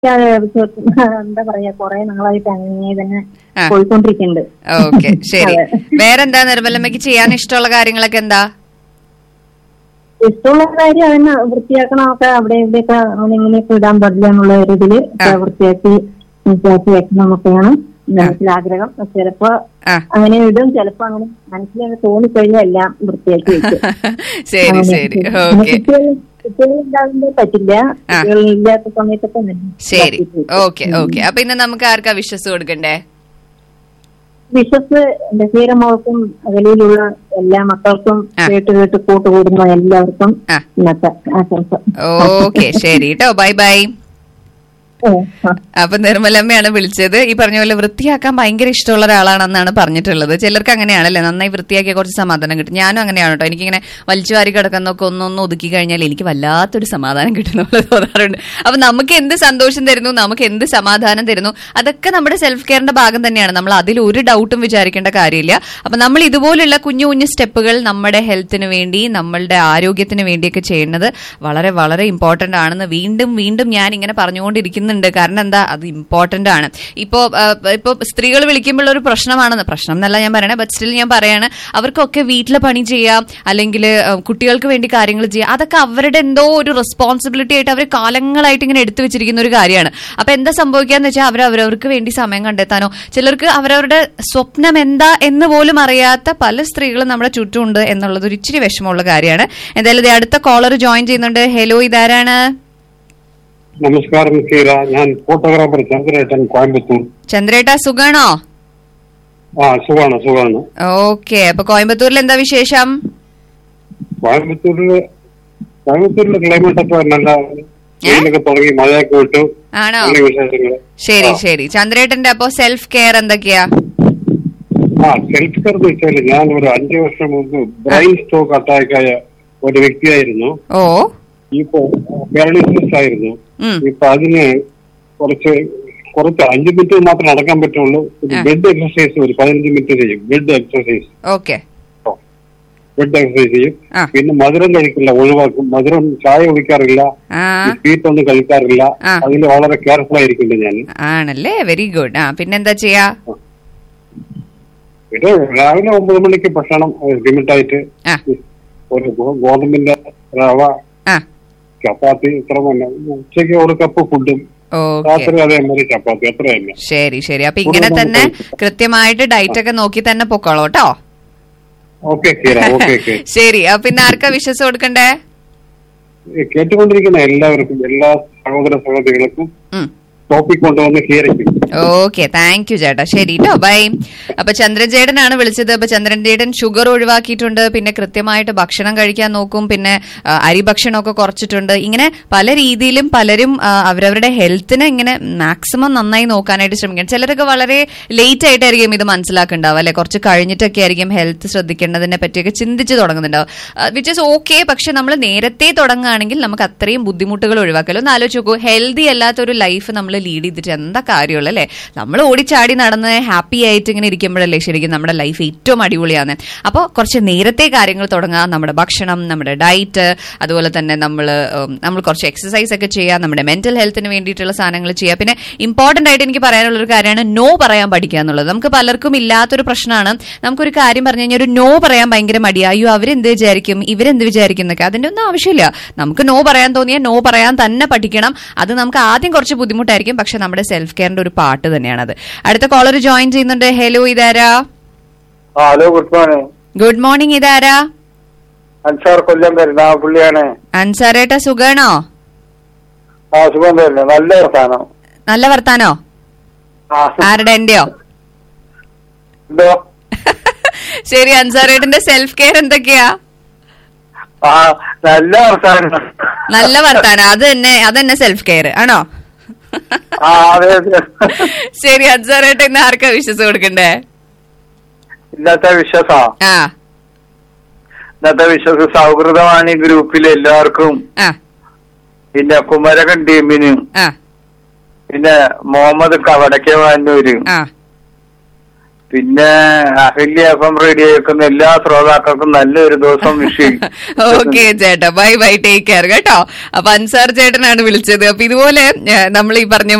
എന്താ പറയാ കൊറേ നാളായിട്ട് അങ്ങനെ തന്നെ ആ. പോയിക്കൊണ്ടിരിക്കുന്നുണ്ട് ഓക്കെ ശരി അതെ. വേറെന്താ നിർമ്മലമ്മയ്ക്ക് ചെയ്യാൻ ഇഷ്ടമുള്ള കാര്യങ്ങളൊക്കെ എന്താ ഇഷ്ടമുള്ള കാര്യം അതിനെ വൃത്തിയാക്കണമൊക്കെ അവിടെ ഇവിടെയൊക്കെ അങ്ങനെ ഇങ്ങനെയൊക്കെ ഇടാൻ പാടില്ല എന്നുള്ള ഒരു ഇതില് ആ. വൃത്തിയാക്കി വൃത്തിയാക്കി വെക്കണമൊക്കെയാണ് മനസ്സിലാഗ്രഹം ചിലപ്പോ ആ അങ്ങനെ ഇടും ചിലപ്പോ അങ്ങനെ മനസ്സിലങ്ങനെ തോന്നിക്കഴിഞ്ഞാൽ എല്ലാം വൃത്തിയാക്കി വെക്കും ശരി അങ്ങനെ ശരി പിന്നെ ഓക്കെ കുട്ടികൾ കുട്ടികളുണ്ടാകുമ്പോ പറ്റില്ല ആ. കുട്ടികളില്ലാത്ത സമയത്തൊക്കെ അങ്ങനെ ശരി ഇതാക്കി വെക്കും. ഓക്കെ ഓക്കെ അപ്പൊ ഇന്ന് നമുക്ക് ആർക്കാ വിശ്വസ് കൊടുക്കണ്ടേ വിശ്വസ് ബഷീരമോൾക്കും അകലിയിലുള്ള എല്ലാ മക്കൾക്കും ആ. കേട്ട് കേട്ട് കൂട്ടുകൂടുന്ന എല്ലാവർക്കും ആ. ഇന്നത്തെ ആശംസ ഓക്കെ ശരി കേട്ടോ ബൈ ബൈ ഓ, ആ. അപ്പൊ നിർമ്മലമ്മയാണ് വിളിച്ചത് ഈ പറഞ്ഞ പോലെ വൃത്തിയാക്കാൻ ഭയങ്കര ഇഷ്ടമുള്ള ഒരാളാണെന്നാണ് പറഞ്ഞിട്ടുള്ളത് ചിലർക്ക് അങ്ങനെയാണല്ലേ നന്നായി വൃത്തിയാക്കിയ കുറച്ച് സമാധാനം കിട്ടും ഞാനും അങ്ങനെയാണ് കേട്ടോ എനിക്കിങ്ങനെ വലിച്ചു വാരി കിടക്കുന്നൊക്കെ ഒന്നൊന്ന് ഒതുക്കി കഴിഞ്ഞാൽ എനിക്ക് വല്ലാത്തൊരു സമാധാനം കിട്ടുന്ന പോലെ തോന്നാറുണ്ട് അപ്പൊ നമുക്ക് എന്ത് സന്തോഷം തരുന്നു നമുക്ക് എന്ത് സമാധാനം തരുന്നു അതൊക്കെ നമ്മുടെ സെൽഫ് കെയറിന്റെ ഭാഗം തന്നെയാണ് നമ്മൾ അതിൽ ഒരു ഡൗട്ടും വിചാരിക്കേണ്ട കാര്യമില്ല അപ്പൊ നമ്മൾ ഇതുപോലുള്ള കുഞ്ഞു കുഞ്ഞു സ്റ്റെപ്പുകൾ നമ്മുടെ ഹെൽത്തിന് വേണ്ടി നമ്മളുടെ ആരോഗ്യത്തിന് വേണ്ടിയൊക്കെ ചെയ്യുന്നത് വളരെ വളരെ ഇമ്പോർട്ടന്റ് ആണെന്ന് വീണ്ടും വീണ്ടും ഞാൻ ഇങ്ങനെ പറഞ്ഞുകൊണ്ടിരിക്കുന്നുണ്ട് കാരണം എന്താ അത് ഇമ്പോർട്ടന്റ് ആണ് ഇപ്പോ ആ, ഇപ്പോ സ്ത്രീകൾ വിളിക്കുമ്പോൾ ഒരു പ്രശ്നമാണെന്ന് പ്രശ്നം എന്നല്ല ഞാൻ പറയണേ ബട്ട് സ്റ്റിൽ ഞാൻ പറയാണ് അവർക്കൊക്കെ വീട്ടിലെ പണി ചെയ്യാം അല്ലെങ്കിൽ ആ, കുട്ടികൾക്ക് വേണ്ടി കാര്യങ്ങൾ ചെയ്യാം അതൊക്കെ അവരുടെ എന്തോ ഒരു റെസ്പോൺസിബിലിറ്റി ആയിട്ട് അവർ കാലങ്ങളായിട്ട് ഇങ്ങനെ എടുത്തു വെച്ചിരിക്കുന്ന ഒരു കാര്യമാണ് അപ്പൊ എന്താ സംഭവിക്കാന്ന് വെച്ചാൽ അവർ അവരവർക്ക് വേണ്ടി സമയം കണ്ടെത്താനോ ചിലർക്ക് അവരവരുടെ സ്വപ്നം എന്താ എന്ന് പോലും അറിയാത്ത പല സ്ത്രീകളും നമ്മുടെ ചുറ്റുമുണ്ട് എന്നുള്ളത് ഒരു ഇച്ചിരി വിഷമമുള്ള കാര്യമാണ് എന്തായാലും ദേ അടുത്ത കോളർ ജോയിൻ ചെയ്യുന്നുണ്ട് ഹലോ ഇതാരാണ് നമസ്കാരം സീര ഞാൻ ഫോട്ടോഗ്രാഫർ ചന്ദ്രേട്ടൻ കോയമ്പത്തൂർ ചന്ദ്രേട്ട സുഖാണോ ആ സുഖാണ് സുഖാണ് ഓക്കെ അപ്പൊ കോയമ്പത്തൂരിൽ എന്താ വിശേഷം കോയമ്പത്തൂരില് കോയമ്പത്തൂരിലെ ക്ലൈമറ്റ് ഒക്കെ നല്ല വെയിലൊക്കെ തുടങ്ങി മഴയൊക്കെ വിട്ടു ആണോ നല്ല വിശേഷങ്ങള് ശരി ശരി ചന്ദ്രേട്ടന്റെ അപ്പൊ സെൽഫ് കെയർ എന്തൊക്കെയാ ആ സെൽഫ് കെയർ എന്ന് വെച്ചാല് ഞാൻ ഒരു അഞ്ചു വർഷം മുമ്പ് ബ്രെയിൻ സ്ട്രോക്ക് അറ്റാക്ക് ആയ ഒരു വ്യക്തിയായിരുന്നു ഓ ഇപ്പൊ പാരലൈസിസ് ആയിരുന്നു ഉം ഇപ്പൊ അതിന് കുറച്ച് കുറച്ച് അഞ്ചു മിനിറ്റ് മാത്രം നടക്കാൻ പറ്റുള്ളൂ ഒരു ആ. ബെഡ് എക്സസൈസ് ഒരു പതിനഞ്ച് മിനിറ്റ് ചെയ്യും bed exercise okay bed exercise ചെയ്യും ആ. പിന്നെ മധുരം കഴിക്കില്ല ഒഴിവാക്കും മധുരം ചായ കുടിക്കാറില്ല ആ സ്വീറ്റ് ഒന്നും കഴിക്കാറില്ല ആ. അതിൽ വളരെ കെയർഫുൾ ആയിരിക്കുന്നുണ്ട് ഞാൻ ആണല്ലേ വെരി ഗുഡ് ആ പിന്നെന്താ ചെയ്യാ ഇത് രാവിലെ ഒമ്പത് മണിക്ക് ഭക്ഷണം ലിമിറ്റായിട്ട് ആ ഒരു ഗോ- ഗോതമ്പിന്റെ റവ ആ ചപ്പാത്തി ഇത്ര തന്നെ ഉച്ചയ്ക്ക് ഒരു കപ്പ് ഫുഡും ഓക്കെ രാത്രി അതേമാതിരി ചപ്പാത്തി അത്ര തന്നെ ശരി ശരി അപ്പൊ ഇങ്ങനെ തന്നെ കൃത്യമായിട്ട് ഡയറ്റ് ഒക്കെ നോക്കി തന്നെ പൊക്കോളൂ കേട്ടോ ഓക്കെ കീര ഓക്കെ ഓക്കെ ശരി അപ്പൊ പിന്നെ ആർക്കാ വിശ്വസ് കൊടുക്കണ്ടേ കേട്ടുകൊണ്ടിരിക്കുന്ന എല്ലാവർക്കും എല്ലാ സഹോദര സഹോദരികൾക്കും ഉം ടോപ്പിക് കൊണ്ടുവന്ന് കീരയ്ക്കും ഓക്കെ താങ്ക് യു ചേട്ടാ ശരി കേട്ടോ ബൈ അപ്പൊ ചന്ദ്രൻചേട്ടനാണ് വിളിച്ചത് അപ്പൊ ചന്ദ്രൻചേട്ടൻ ഷുഗർ ഒഴിവാക്കിയിട്ടുണ്ട് പിന്നെ കൃത്യമായിട്ട് ഭക്ഷണം കഴിക്കാൻ നോക്കും പിന്നെ ആ, അരി ഭക്ഷണമൊക്കെ കുറച്ചിട്ടുണ്ട് ഇങ്ങനെ പല രീതിയിലും പലരും ആ, അവരവരുടെ ഹെൽത്തിനെ ഇങ്ങനെ മാക്സിമം നന്നായി നോക്കാനായിട്ട് ശ്രമിക്കണം ചിലരൊക്കെ വളരെ ലേറ്റ് ആയിട്ടായിരിക്കും ഇത് മനസ്സിലാക്കുന്നുണ്ടാവും അല്ലെ കുറച്ച് കഴിഞ്ഞിട്ടൊക്കെ ആയിരിക്കും ഹെൽത്ത് ശ്രദ്ധിക്കേണ്ടതിനെ പറ്റിയൊക്കെ ചിന്തിച്ച് തുടങ്ങുന്നുണ്ടാവും വിച്ച് ഇസ് ഓക്കെ പക്ഷെ നമ്മൾ നേരത്തെ തുടങ്ങുകയാണെങ്കിൽ നമുക്ക് അത്രയും ബുദ്ധിമുട്ടുകൾ ഒഴിവാക്കല്ലോ ഒന്ന് ആലോചിച്ച് നോക്കൂ ഹെൽത്തി അല്ലാത്തൊരു ലൈഫ് നമ്മൾ ലീഡ് ചെയ്തിട്ട് എന്താ കാര്യമുള്ള അല്ലേ നമ്മൾ ഓടിച്ചാടി നടന്ന് ഹാപ്പി ആയിട്ട് ഇങ്ങനെ ഇരിക്കുമ്പോഴല്ലേ ശരിക്കും നമ്മുടെ ലൈഫ് ഏറ്റവും അടിപൊളിയാണ് അപ്പോൾ കുറച്ച് നേരത്തെ കാര്യങ്ങൾ തുടങ്ങുക നമ്മുടെ ഭക്ഷണം നമ്മുടെ ഡയറ്റ് അതുപോലെ തന്നെ നമ്മൾ നമ്മൾ കുറച്ച് എക്സസൈസ് ഒക്കെ ചെയ്യുക നമ്മുടെ മെന്റൽ ഹെൽത്തിന് വേണ്ടിയിട്ടുള്ള സാധനങ്ങൾ ചെയ്യുക പിന്നെ ഇമ്പോർട്ടന്റ് ആയിട്ട് എനിക്ക് പറയാനുള്ള ഒരു കാര്യമാണ് നോ പറയാൻ പഠിക്കുക എന്നുള്ളത് നമുക്ക് പലർക്കും ഇല്ലാത്തൊരു പ്രശ്നമാണ് നമുക്കൊരു കാര്യം പറഞ്ഞു കഴിഞ്ഞാൽ ഒരു നോ പറയാൻ ഭയങ്കര മടിയാ അയ്യോ അവരെന്ത് വിചാരിക്കും ഇവരെന്ത് വിചാരിക്കും എന്നൊക്കെ അതിന്റെ ഒന്നും ആവശ്യമില്ല നമുക്ക് നോ പറയാൻ തോന്നിയാൽ നോ പറയാൻ തന്നെ പഠിക്കണം അത് നമുക്ക് ആദ്യം കുറച്ച് ബുദ്ധിമുട്ടായിരിക്കും പക്ഷെ നമ്മുടെ സെൽഫ് കെയറിന്റെ ഒരു പാട്ട് തന്നെയാണത് അടുത്ത കോളർ ജോയിൻ ചെയ്യുന്നുണ്ട് ഹലോ ഇതാരാ ആ hello good morning good morning ഇതാരാ അൻസാർ കൊല്ലം വരുന്ന പുള്ളിയാണ് അൻസാറേട്ട സുഖാണോ ആ സുഖം തന്നെ നല്ല വർത്താനം നല്ല വർത്താനോ ആ ആരുടെ എന്റെയോ എന്തോ ശരി അൻസാറേട്ടന്റെ സെൽഫ് കെയർ എന്തൊക്കെയാ ആ നല്ല വർത്താനം നല്ല വർത്താനം അത് തന്നെ അത് തന്നെ സെൽഫ് കെയർ ആണോ ആ അതെ അതെ ശരി അൻസാറേട്ട ഇന്ന് ആർക്കാ വിശ്വസ് കൊടുക്കണ്ടേ ഇന്നത്തെ വിശ്വാസാ ആ ഇന്നത്തെ വിശ്വാസ സൗഹൃദമാണ് ഈ ഗ്രൂപ്പിൽ എല്ലാവർക്കും ആ പിന്നെ കുമരകൻ ടീമിന് ആ പിന്നെ മുഹമ്മദ് കവടക്കെ വാന്നൂര് ആ പിന്നെ അഹല്യ എഫ് എം റേഡിയോ കേൾക്കുന്ന എല്ലാ ശ്രോതാക്കൾക്കും നല്ലൊരു ദിവസം വിഷ് ഓക്കെ ചേട്ടാ ബൈ ബൈ ടേക്ക് കെയർ കേട്ടോ അപ്പൊ അൻസാർ ചേട്ടനാണ് വിളിച്ചത് അപ്പൊ ഇതുപോലെ നമ്മൾ ഈ പറഞ്ഞ